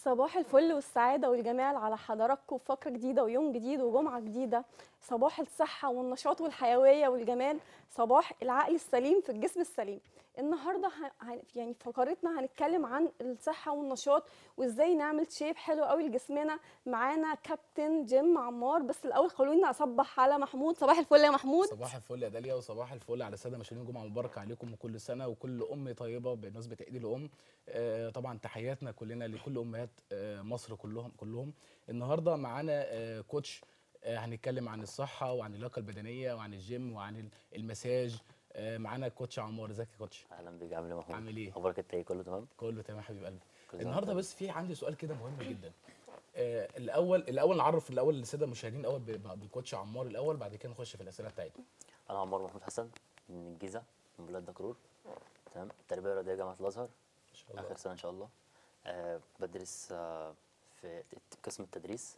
صباح الفل والسعادة والجمال على حضراتكم في فقرة جديدة ويوم جديد وجمعة جديدة صباح الصحة والنشاط والحيوية والجمال صباح العقل السليم في الجسم السليم النهاردة ه- هن- يعني في فقرتنا هنتكلم عن الصحة والنشاط وازاي نعمل شيب حلو قوي لجسمنا معانا كابتن جيم عمار بس الأول خلوني أصبح على محمود صباح الفل يا محمود صباح الفل يا داليا وصباح الفل على الساده مشاهدين جمعه مباركه عليكم وكل سنه وكل ام طيبه بمناسبه عيد الام آه طبعا تحياتنا كلنا لكل امهات آه مصر كلهم كلهم النهارده معانا آه كوتش آه هنتكلم عن الصحه وعن اللياقه البدنيه وعن الجيم وعن ال- المساج آه معانا كوتش عمار ازيك يا كوتش اهلا بيك عامل ايه يا محمود عامل ايه؟ اخبارك انت ايه كله تمام كله تمام يا حبيب قلبي كل سنة النهارده وأنت بس في عندي سؤال كده مهم جدا آه الاول الاول نعرف الاول للساده المشاهدين الاول ب- بكوتش عمار الاول بعد كده نخش في الاسئله بتاعتنا انا عمار محمود حسن من الجيزه من بلاد دكرور تمام تربيه رياضيه جامعه الازهر ان شاء الله اخر سنه ان شاء الله أه بدرس أه في قسم التدريس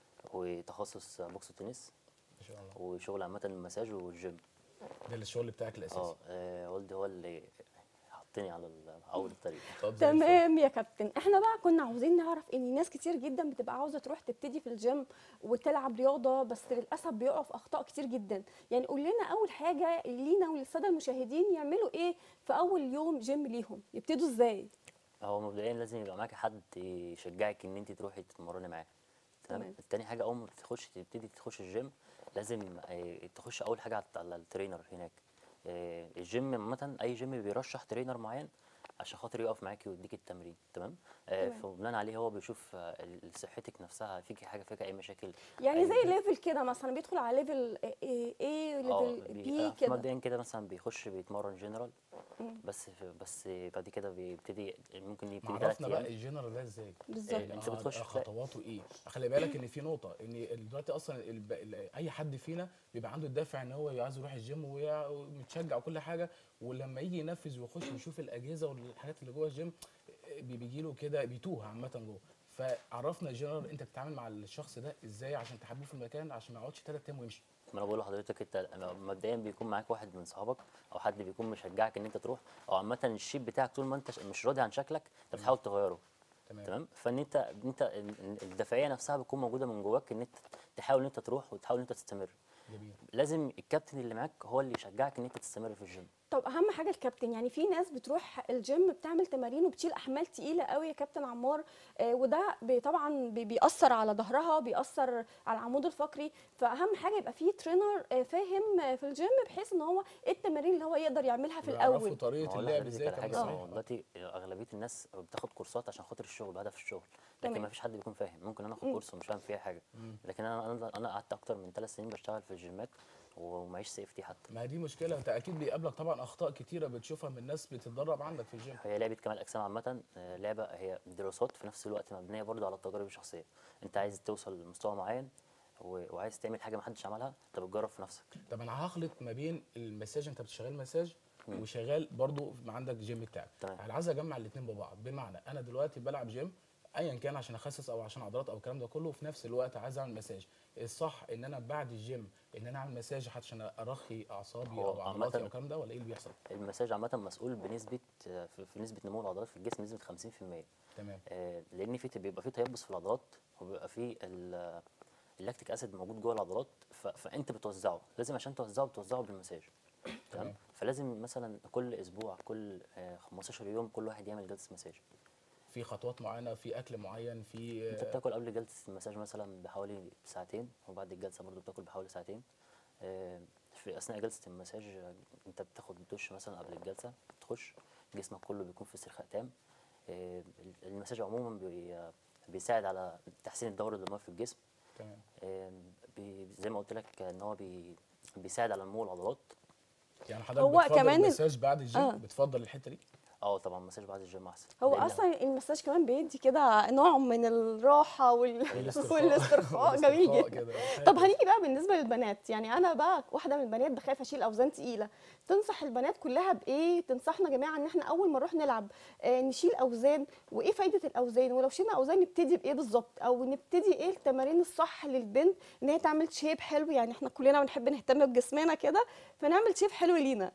وتخصص بوكس وتنس ان شاء الله وشغل عامه المساج والجيم ده الشغل بتاعك الاساسي اه آه، والدي هو اللي حطني على ال- اول الطريق طب زي الفل. تمام يا كابتن احنا بقى كنا عاوزين نعرف ان ناس كتير جدا بتبقى عاوزه تروح تبتدي في الجيم وتلعب رياضه بس للاسف بيقعوا في اخطاء كتير جدا يعني قول لنا اول حاجه لينا وللساده المشاهدين يعملوا ايه في اول يوم جيم ليهم يبتدوا ازاي هو مبدئيا لازم يبقى معاك حد يشجعك ان انت تروحي تتمرني معاه تمام. تمام تاني حاجه اول ما تخش تبتدي تخش الجيم لازم آه، تخش اول حاجه على- على الترينر هناك آه، الجيم عامه اي جيم بيرشح ترينر معين عشان خاطر يقف معاكي ويديك التمرين تمام آه، تمام. فبناء عليه هو بيشوف آه، ال- صحتك نفسها فيكي حاجه فيك اي مشاكل يعني أي- زي ليفل كده مثلا بيدخل على ليفل ايه اه ليفل بي- بي آه، كده مبدئيا كده مثلا بيخش بيتمرن جنرال مم. بس بس بعد كده بيبتدي ممكن يبتدي ثلاث معرفنا بقى ايام الجنرال ده ازاي بالظبط. آه، انت بتخش آه، تلاقي- خطواته ايه خلي بالك ان في نقطه ان دلوقتي اصلا الب... ال- اي حد فينا بيبقى عنده الدافع ان هو عايز يروح الجيم ويع- ومتشجع وكل حاجه ولما يجي ينفذ ويخش ويشوف الاجهزه والحاجات اللي جوه الجيم بيجي له كده بيتوه عامه جوه فعرفنا الجنرال انت بتتعامل مع الشخص ده ازاي عشان تحبوه في المكان عشان ما يقعدش ثلاث ايام ويمشي ما انا بقول لحضرتك انت مبدئيا بيكون معاك واحد من صحابك او حد بيكون مشجعك ان انت تروح او عامه الشيب بتاعك طول ما انت ش- مش راضي عن شكلك انت بتحاول تغيره تمام تمام فان انت انت ال- ال- الدافعيه نفسها بتكون موجوده من جواك ان انت تحاول ان انت تروح وتحاول ان انت تستمر جميل لازم الكابتن اللي معاك هو اللي يشجعك ان انت تستمر في الجيم طب اهم حاجه الكابتن يعني في ناس بتروح الجيم بتعمل تمارين وبتشيل احمال تقيله قوي يا كابتن عمار آه وده بي طبعا بي بيأثر على ظهرها بيأثر على العمود الفقري فاهم حاجه يبقى في ترينر آه فاهم آه في الجيم بحيث ان هو ايه التمارين اللي هو يقدر يعملها في ويعرفوا الاول ما طريقه هو اللعب لحضرتك ازاي على كمان حاجه صح؟ ما هو دلوقتي اغلبيه الناس بتاخد كورسات عشان خاطر الشغل بهدف الشغل تمام. لكن ما فيش حد بيكون فاهم ممكن انا اخد مم. كورس ومش فاهم فيها حاجه مم. لكن انا انا انا قعدت اكتر من ثلاث سنين بشتغل في الجيمات ومعيش سيفتي حتى ما دي مشكله انت اكيد بيقابلك طبعا اخطاء كتيره بتشوفها من ناس بتتدرب عندك في الجيم هي لعبه كمال الاجسام عامه آه، لعبه هي دراسات في نفس الوقت مبنيه برضو على التجارب الشخصيه انت عايز توصل لمستوى معين و- وعايز تعمل حاجه ما حدش عملها انت بتجرب في نفسك طب انا هخلط ما بين المساج انت بتشغل مساج وشغال برضو ما عندك جيم بتاعك تمام. انا عايز اجمع الاثنين ببعض بمعنى انا دلوقتي بلعب جيم ايا كان عشان اخسس او عشان عضلات او الكلام ده كله وفي نفس الوقت عايز اعمل مساج الصح ان انا بعد الجيم ان انا اعمل مساج عشان ارخي اعصابي هو او عضلاتي عامةً- او الكلام ده ولا ايه اللي بيحصل المساج عامه مسؤول بنسبه آه، في في نسبه نمو العضلات في الجسم نسبه 50% تمام آه، لان في بيبقى في تيبس في العضلات وبيبقى في ال- اللاكتيك اسيد موجود جوه العضلات ف- فانت بتوزعه لازم عشان توزعه بتوزعه بالمساج تمام. تمام فلازم مثلا كل اسبوع كل آه، 15 يوم كل واحد يعمل جلسه مساج في خطوات معينه في اكل معين في انت بتاكل قبل جلسه المساج مثلا بحوالي ساعتين وبعد الجلسه برضو بتاكل بحوالي ساعتين آه، في اثناء جلسه المساج آه، انت بتاخد دش مثلا قبل الجلسه تخش جسمك كله بيكون في استرخاء تام آه، المساج عموما بي بيساعد على تحسين الدوره الدمويه في الجسم تمام آه، بي زي ما قلت لك ان هو بي بيساعد على نمو العضلات يعني حضرتك هو بتفضل كمان ال- المساج بعد الجيم آه. بتفضل الحته دي اه طبعا مساج بعد الجيم احسن هو لأن- اصلا المساج كمان بيدي كده نوع من الراحه وال... والاسترخاء. والاسترخاء جميل والاسترخاء جدا كده. طب هنيجي بقى بالنسبه للبنات يعني انا بقى واحده من البنات بخاف اشيل اوزان تقيله تنصح البنات كلها بايه تنصحنا يا جماعه ان احنا اول ما نروح نلعب آه نشيل اوزان وايه فايده الاوزان ولو شلنا اوزان نبتدي بايه بالظبط او نبتدي ايه التمارين الصح للبنت ان هي تعمل شيب حلو يعني احنا كلنا بنحب نهتم بجسمنا كده فنعمل شيب حلو لينا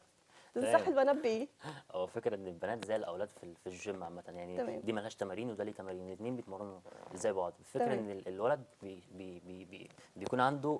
تنصح تمام. البنات بايه هو فكرة ان البنات زي الاولاد في ال- في الجيم عامة يعني تمام. دي ملهاش تمارين وده ليه تمارين الاثنين بيتمرنوا زي بعض الفكرة تمام. ان ال- الولد بي بي بي بي بيكون عنده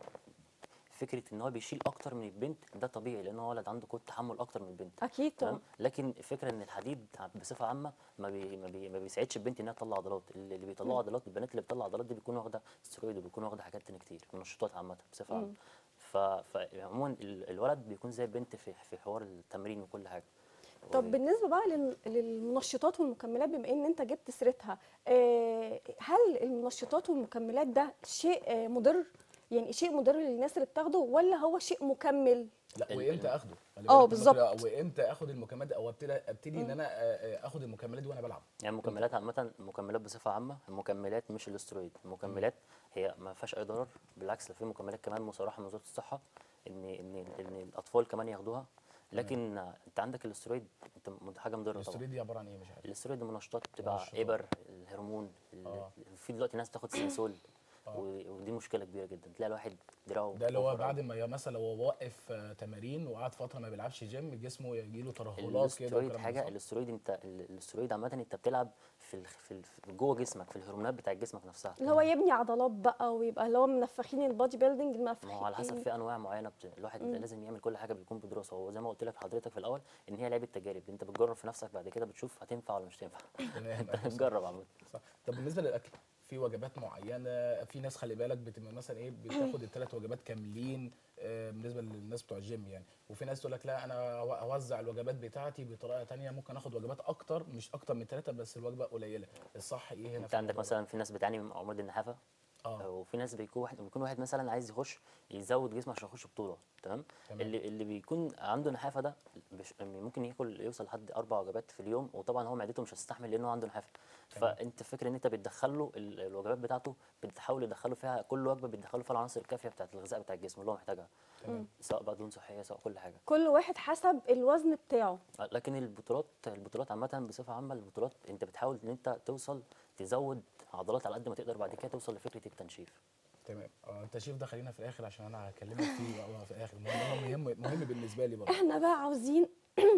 فكرة ان هو بيشيل اكتر من البنت ده طبيعي لان هو ولد عنده قوة تحمل اكتر من البنت اكيد طبعا تمام لكن الفكره ان الحديد بصفه عامه ما بي ما, بي ما بيساعدش البنت انها تطلع عضلات اللي اللي بيطلعوا عضلات البنات اللي بتطلع عضلات دي بيكونوا واخده سترويد وبيكونوا واخده حاجات تانية كتير منشطات عامه بصفه عامه ف- فعموما ال- الولد بيكون زي البنت في في حوار التمرين وكل حاجه طب و- بالنسبه بقى لل- للمنشطات والمكملات بما ان انت جبت سيرتها آه، هل المنشطات والمكملات ده شيء آه، مضر يعني شيء مضر للناس اللي بتاخده ولا هو شيء مكمل لا ال- وامتى اخده خلي اه، بالك بالظبط. ممكن- وامتى اخد المكملات او ابتدي ابتدي ان انا آه، آه، اخد المكملات دي وانا بلعب يعني المكملات عامة المكملات بصفة عامة المكملات مش الاسترويد المكملات هي ما فيهاش أي ضرر بالعكس ده في مكملات كمان مصرحة من وزارة الصحة إن إن إن الأطفال كمان ياخدوها لكن أنت عندك الاسترويد أنت م- حاجة مضرة طبعا الاستوري دي عباره عن ايه مش عارف الاسترويد المنشطات بتبقى منشطات. إبر الهرمون ال- آه. في دلوقتي ناس تاخد سينسول آه. و- ودي مشكلة كبيرة جدا تلاقي الواحد دراعه ده اللي هو أوفر بعد أوي. ما ي- مثلا هو وقف آه، تمارين وقعد فتره ما بيلعبش جيم جسمه يجي له ترهلات كده الاسترويد والكلام ده، حاجه صح؟ الاسترويد انت ال- الاسترويد عامه انت بتلعب في ال- في ال- في جوه جسمك في الهرمونات بتاع جسمك نفسها اللي هو يبني عضلات بقى ويبقى اللي هو منفخين البادي بيلدينج ما هو على حسب منفخين في انواع معينه بت... الواحد لازم يعمل كل حاجه بيكون بدراسه هو زي ما قلت لك حضرتك في الاول ان هي لعبه تجارب انت بتجرب في نفسك بعد كده بتشوف هتنفع ولا مش تنفع تمام أيوة، صح. بتجرب عامه صح طب بالنسبه للاكل في وجبات معينه في ناس خلي بالك بتبقى مثلا ايه بتاخد الثلاث وجبات كاملين آه، بالنسبه للناس بتوع الجيم يعني وفي ناس تقول لك لا انا أو- اوزع الوجبات بتاعتي بطريقه تانية ممكن اخد وجبات اكتر مش اكتر من ثلاثه بس الوجبه قليله الصح ايه هنا انت في عندك الموضوع ده؟ مثلا في ناس بتعاني من امراض النحافه اه وفي ناس بيكون واحد بيكون واحد مثلا عايز يخش يزود جسمه عشان يخش بطوله تمام تمام. اللي اللي بيكون عنده نحافه ده بش ممكن ياكل يوصل لحد اربع وجبات في اليوم وطبعا هو معدته مش هتستحمل لانه عنده نحافه تمام. فانت فكر ان انت بتدخل له ال- الوجبات بتاعته بتحاول تدخله فيها كل وجبه بتدخله فيها العناصر الكافيه بتاعت الغذاء بتاع الجسم اللي هو محتاجها تمام سواء بقى دهون صحيه سواء كل حاجه كل واحد حسب الوزن بتاعه لكن البطولات البطولات عامة بصفة عامة البطولات انت بتحاول ان انت توصل تزود عضلات على قد ما تقدر بعد كده توصل لفكرة التنشيف تمام اه التشريف ده خلينا في الاخر عشان انا هكلمك فيه بقى في الاخر مهم مهم مهم بالنسبه لي برضه احنا بقى عاوزين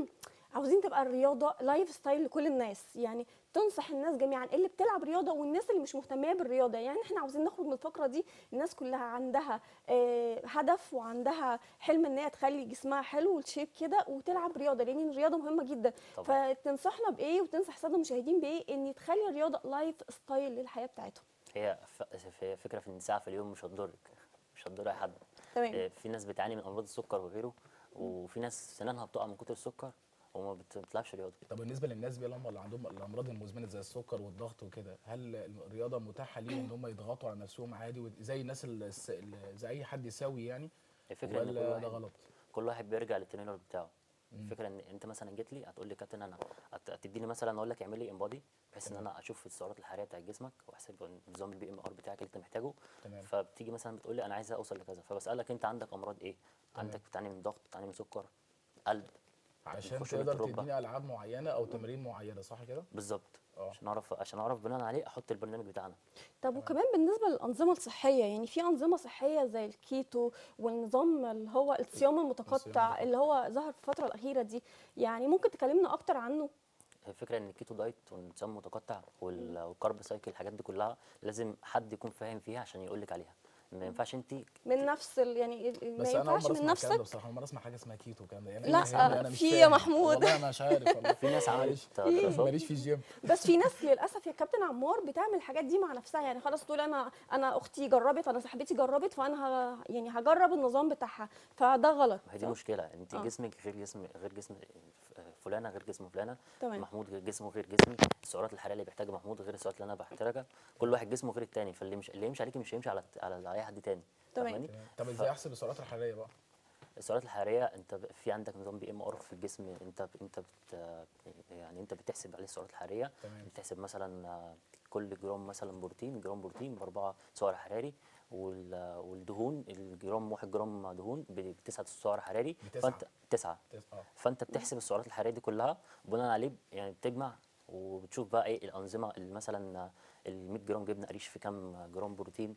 عاوزين تبقى الرياضه لايف ستايل لكل الناس يعني تنصح الناس جميعا اللي بتلعب رياضه والناس اللي مش مهتميه بالرياضه يعني احنا عاوزين نخرج من الفقره دي الناس كلها عندها آه، هدف وعندها حلم ان هي تخلي جسمها حلو والشيب كده وتلعب رياضه لان الرياضه مهمه جدا طبعا فتنصحنا بايه وتنصح الساده المشاهدين بايه ان تخلي الرياضه لايف ستايل للحياه بتاعتهم هي ف- هي فكرة في ان ساعة في اليوم مش هتضرك مش هتضر اي حد تمام اه، في ناس بتعاني من امراض السكر وغيره وفي ناس سنانها بتقع من كتر السكر وما بت- بتلعبش رياضة طب بالنسبه للناس بقى اللي هم اللي عندهم الامراض المزمنه زي السكر والضغط وكده هل الرياضه متاحه ليهم ان هم يضغطوا على نفسهم عادي وت- زي الناس اللي زي اي حد يسوي يعني الفكرة ان كل ولا ده واحد غلط كل واحد بيرجع للترينر بتاعه مم. الفكره ان انت مثلا جيت لي هتقول لي كابتن انا هت- هتديني مثلا اقول لك اعمل لي انبادي بحيث ان تمام. انا اشوف السعرات الحراريه بتاعت جسمك واحسب نظام البي ام ار بتاعك اللي انت محتاجه تمام فبتيجي مثلا بتقول لي انا عايز اوصل لكذا فبسالك انت عندك امراض ايه تمام. عندك بتعاني من ضغط بتعاني من سكر قلب عشان خشونة تقدر الركبة. تديني العاب معينه او تمارين معينه صح كده بالظبط اه عشان اعرف عشان اعرف بناء عليه احط البرنامج بتاعنا طب وكمان بالنسبه للانظمه الصحيه يعني في انظمه صحيه زي الكيتو والنظام اللي هو الصيام المتقطع المتقطع. اللي هو ظهر في الفتره الاخيره دي يعني ممكن تكلمنا اكتر عنه الفكره ان الكيتو دايت والنظام المتقطع وال- والكارب سايكل الحاجات دي كلها لازم حد يكون فاهم فيها عشان يقول لك عليها ما ينفعش انت من نفس ال- يعني ال- ما بس انا اول ينفعش مره من اسمع الكلام ده نفسك بصراحه اول مره اسمع حاجه اسمها كيتو الكلام ده يعني لا، فاهمني؟ أنا مش في يا فاهم. محمود. والله انا مش عارف والله في ناس عملت معلش. دراسات ماليش في الجيم بس في ناس للاسف يا كابتن عمار بتعمل الحاجات دي مع نفسها يعني خلاص تقول انا انا اختي جربت انا صاحبتي جربت فانا ه... يعني هجرب النظام بتاعها فده غلط ما هي دي صح؟ مشكله انت آه. جسمك غير جسم غير جسم فلانه غير جسم فلانه تمام محمود غير جسمه غير جسمي السعرات الحراريه اللي بيحتاجها محمود غير السعرات اللي انا بحتاجها كل واحد جسمه غير التاني فاللي مش اللي يمشي عليكي مش هيمشي على على, على اي حد تاني تمام. فاهماني؟ تمام. طب ف- ازاي احسب السعرات الحراريه بقى السعرات الحراريه انت ب- في عندك نظام بي ام ار في الجسم انت ب- انت بت يعني انت بتحسب عليه السعرات الحراريه تمام بتحسب مثلا آه، كل جرام مثلا بروتين جرام بروتين باربعه سعر حراري وال- والدهون الجرام واحد جرام دهون ب- بتسعه سعر حراري بتسعة. فانت تسعه تس- اه فانت بتحسب السعرات الحراريه دي كلها بناء عليه يعني بتجمع وبتشوف بقى ايه الانظمه اللي مثلا ال 100 جرام جبنه قريش في كام جرام بروتين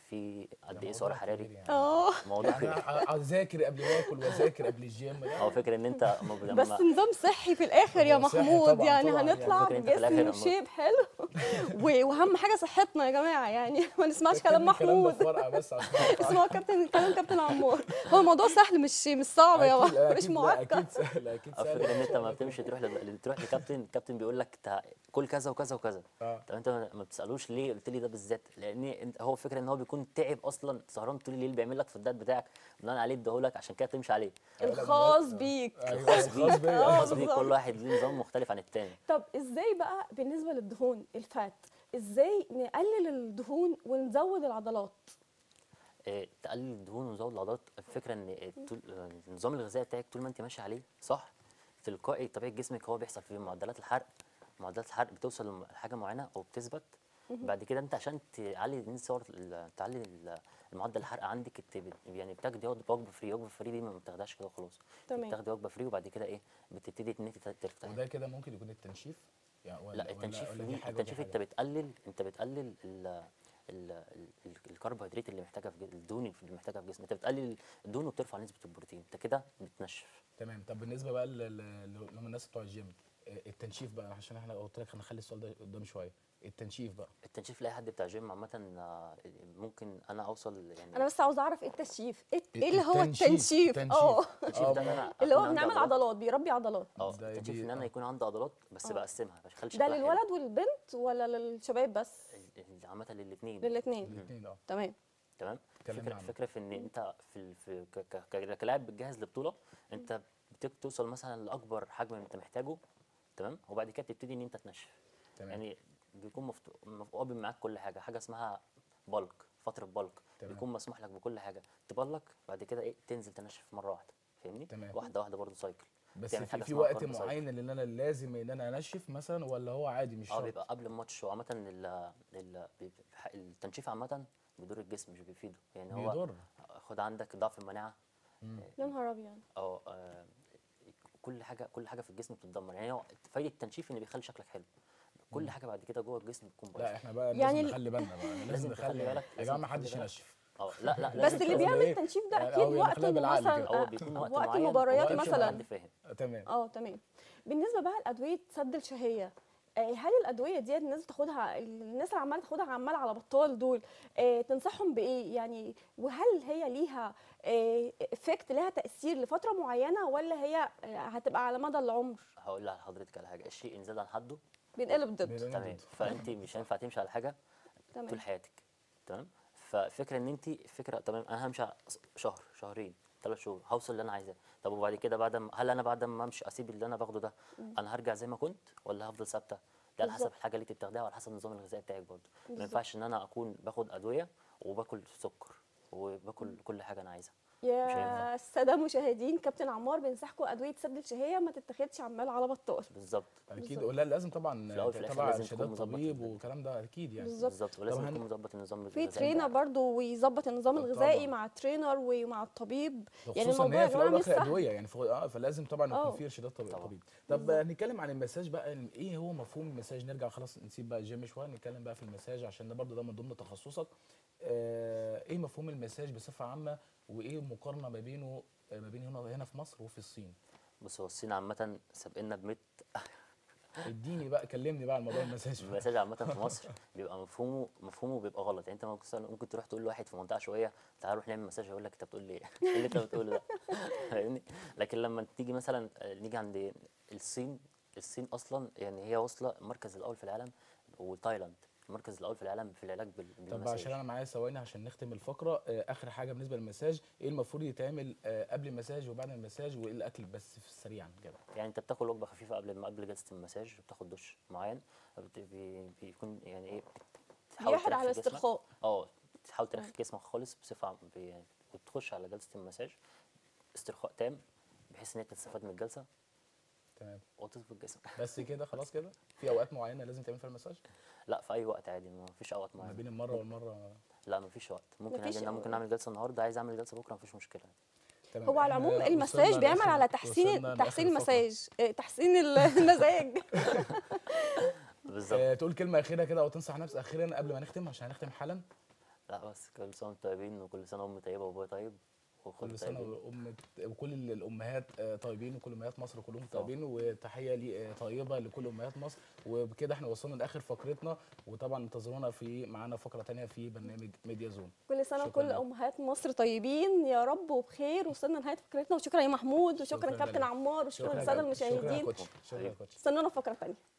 في قد ده ايه موضوع سعر كبير حراري يعني. اه موضوع يعني كبير أ- اذاكر قبل ما اكل واذاكر قبل الجيم لا، هو فكره ان انت ما ب- بس لما- نظام صحي في الاخر يا هو صحي محمود طبعاً، يعني طبعاً، يعني هنطلع فكرة أنت في الآخر بجسم لما- شيب حلو و- واهم حاجه صحتنا يا جماعه يعني ما نسمعش اكتب كلام لي الكلام ده محمود في ورقه بس عشان اسمعوا كابتن كلام كابتن عمار هو الموضوع سهل مش مش صعب يا أكيد- محمود مش أكيد لا، معقد اكيد سهل اكيد أو سهل فكره ان انت ما بتمشي تروح لل- تروح لكابتن الكابتن بيقول لك تع- كل كذا وكذا وكذا اه طب انت ما ما بتسالوش ليه قلت لي ده بالذات لان انت هو فكره ان هو بيكون تعب اصلا سهران طول الليل بيعمل لك في الدايت بتاعك بناء عليه اديهولك عشان كده تمشي عليه الخاص بيك ايوه الخاص الخاص بيك بيا آه، الخاص بيك بالظبط. كل واحد ليه نظام مختلف عن التاني طب ازاي بقى بالنسبه للدهون الفات ازاي نقلل الدهون ونزود العضلات آه، تقلل الدهون وتزود العضلات الفكره ان آه، طول آه، النظام الغذائي بتاعك طول ما انت ماشي عليه صح تلقائي طبيعه جسمك هو بيحصل فيه معدلات الحرق معدلات الحرق بتوصل لحاجه معينه او بتثبت بعد كده انت عشان تعلي نسبه ال- تعلي ال- المعدل الحرق عندك انت بت- يعني بتاخدي وجبه فري وجبه فري دي ما بتاخدهاش كده خلاص تمام. بتاخدي وجبه فري وبعد كده ايه بتبتدي ان انت ترتاحي وده كده ممكن يكون التنشيف يعني ولا لا ولا- التنشيف ولا دي حاجة ودي التنشيف انت حاجة؟ بتقلل انت بتقلل ال ال ال الكربوهيدرات اللي محتاجها في جسم الدهون اللي محتاجها في جسمك انت بتقلل الدهون وبترفع نسبه البروتين انت كده بتنشف تمام طب بالنسبه بقى ل- ل- ل- لهم الناس بتوع الجيم آه، التنشيف بقى عشان احنا قلت لك هنخلي السؤال ده قدام شويه التنشيف بقى التنشيف لاي حد بتاع جيم عامه آه، ممكن انا اوصل يعني انا بس عاوزه اعرف ايه التشيف ايه الت- إيه اللي هو التنشيف، التنشيف تنشيف. اه التنشيف ده ان انا اللي هو أكون عندي بنعمل عضلات بيربي عضلات اه ده التنشيف دي- ان انا آه. يكون عندي عضلات بس آه. بقسمها ما اخليش ده شكلها حلو. للولد والبنت ولا للشباب بس ال- ال- عامه للاثنين للاثنين الاثنين اه تمام تمام اتكلمنا فكره عنه. فكره في ان انت في ال- في ك- ك- ك- كلاعب بتجهز لبطوله انت بتك- توصل مثلا لاكبر حجم انت محتاجه تمام وبعد كده بتبتدي ان انت تنشف تمام يعني بيكون مفتوح قابل معاك كل حاجه حاجه اسمها بالك فتره بالك تمام. بيكون مسموح لك بكل حاجه تبلك بعد كده ايه تنزل تنشف مره واحده فاهمني تمام. واحده واحده برضه سايكل بس تعمل في, حاجة في اسمها وقت carb cycle. معين اللي انا لازم ان انا انشف مثلا ولا هو عادي مش اه شرط بيبقى قبل الماتش وعامة ال- ال- بيبقى- التنشيف عامة بيضر الجسم مش بيفيده يعني هو بيضر خد عندك ضعف المناعة يا نهار ابيض او آه، كل حاجة كل حاجة في الجسم بتتدمر يعني هو فايدة التنشيف ان بيخلي شكلك حلو كل حاجة بعد كده جوه الجسم بتكون لا بايظة احنا بقى يعني لازم ال- نخلي بالنا بقى لازم لازم نخلي تخلي بالك، يا لازم جماعه ما تخلي حدش بالك. ينشف اه لا لا بس لازم اللي لازم بيعمل إيه؟ التنشيف ده يعني اكيد أو وقت نخليها بالعقل مثلا كده. هو آه، بيكون وقت وقت معين مباريات ووقت مثلا حد فاهم تمام اه تمام بالنسبه بقى لادويه سد الشهيه آه، هل الادويه ديت الناس بتاخدها الناس اللي عماله تاخدها عمال على بطال دول آه، تنصحهم بايه يعني وهل هي ليها افكت لها تاثير لفتره معينه ولا هي آه، هتبقى على مدى العمر هقول لحضرتك على حاجة الشيء ان زاد عن حده بينقلب ضد بينقلب تمام ضد. فانت مش هينفع تمشي على حاجة طول تمام حياتك تمام ففكره ان انت فكره تمام انا همشي ع- شهر شهرين ثلاث شهور هوصل اللي انا عايزاه طب وبعد كده بعد ما هل انا بعد ما امشي اسيب اللي انا باخده ده انا هرجع زي ما كنت ولا هفضل ثابته ده على حسب بالظبط. الحاجه اللي انت بتاخديها وعلى حسب النظام الغذائي بتاعك برضه ما بالظبط. ينفعش ان انا اكون باخد ادويه وباكل سكر وباكل كل حاجه انا عايزها يا هينفع. الساده المشاهدين كابتن عمار بينصحكم ادويه سد الشهيه ما تتاخدش عمال على بطال بالظبط اكيد بالظبط. ولا لازم طبعا في الأول وفي الآخر تبع لازم ارشادات تكون مظبط طبيب ال- والكلام ده اكيد يعني بالظبط. بالظبط ولازم طب هن- يكون مظبط النظام في الغذائي ترينر بتاعك. برضو ويظبط النظام طبعاً. الغذائي مع الترينر ومع الطبيب يعني خصوصا ان الموضوع هي يا في جماعه الاول مش والاخر سهل ادويه يعني فوق- اه فلازم طبعا اه. يكون في ارشادات طبي- طبعاً. طبيب طب نتكلم عن المساج بقى ايه هو مفهوم المساج نرجع خلاص نسيب بقى الجيم شويه نتكلم بقى في المساج عشان ده برضه ده من ضمن تخصصك آه ايه مفهوم المساج بصفه عامه وايه المقارنه ما بينه آه، ما بين هنا هنا في مصر وفي الصين بص هو الصين عامه سابقنا بميت اديني بقى كلمني بقى عن موضوع المساج بقى. المساج عامة في مصر بيبقى مفهومه مفهومه بيبقى غلط يعني انت ممكن ممكن تروح تقول لواحد في منطقة شوية تعال نروح نعمل مساج يقول لك انت بتقول لي ايه؟ ايه اللي انت بتقوله ده؟ فاهمني؟ لكن لما تيجي مثلا آه، نيجي عند الصين الصين اصلا يعني هي واصلة المركز الاول في العالم وتايلاند المركز الاول في العالم في العلاج بال- طب بالمساج عشان انا معايا ثواني عشان نختم الفقره آه، اخر حاجه بالنسبه للمساج ايه المفروض يتعمل آه، قبل المساج وبعد المساج وايه الاكل بس في السريع كده يعني انت بتاكل وجبه خفيفه قبل ما قبل جلسه المساج بتاخد دش معين بت- بي- بيكون يعني ايه بتحاول بيحرق على ترخي جسمك. استرخاء اه تحاول ترخي جسمك خالص بصفه عام ب- يعني وتخش على جلسه المساج استرخاء تام بحيث ان انت تستفاد من الجلسه تمام وتظبط جسمك بس كده خلاص كده في اوقات معينه لازم تعمل فيها المساج لا في اي وقت عادي ما فيش اوقات ما معينه بين المره والمره لا ما فيش وقت ممكن مفيش عادي انا ممكن اعمل جلسه النهارده عايز اعمل جلسه بكره ما فيش مشكله تمام هو على إحنا العموم وصلنا المساج بيعمل لآخر- على وصلنا تحسين لآخر تحسين الفقرة. المساج آه، تحسين ال- المزاج بالظبط آه، تقول كلمه اخيره كده او تنصح نفسك اخيرا قبل ما نختم عشان هنختم حالا لا بس كل سنه وانتم طيبين وكل سنه امي طيبه وابويا طيب واخواتي كل سنه طيبين وام وكل ال- الامهات آه، طيبين وكل امهات مصر كلهم طيبين وتحيه لي آه، طيبه لكل امهات مصر وبكده احنا وصلنا لاخر فقرتنا وطبعا انتظرونا في معانا فقره تانية في برنامج ميديا زون كل سنه شكراً وكل لك. امهات مصر طيبين يا رب وبخير وصلنا لنهايه فقرتنا وشكرا يا محمود وشكرا شكراً كابتن لك. عمار وشكرا شكرا للساده يا كوتش. شكرا يا المشاهدين كوتش شكرا يا كوتش استنونا في فقره ثانيه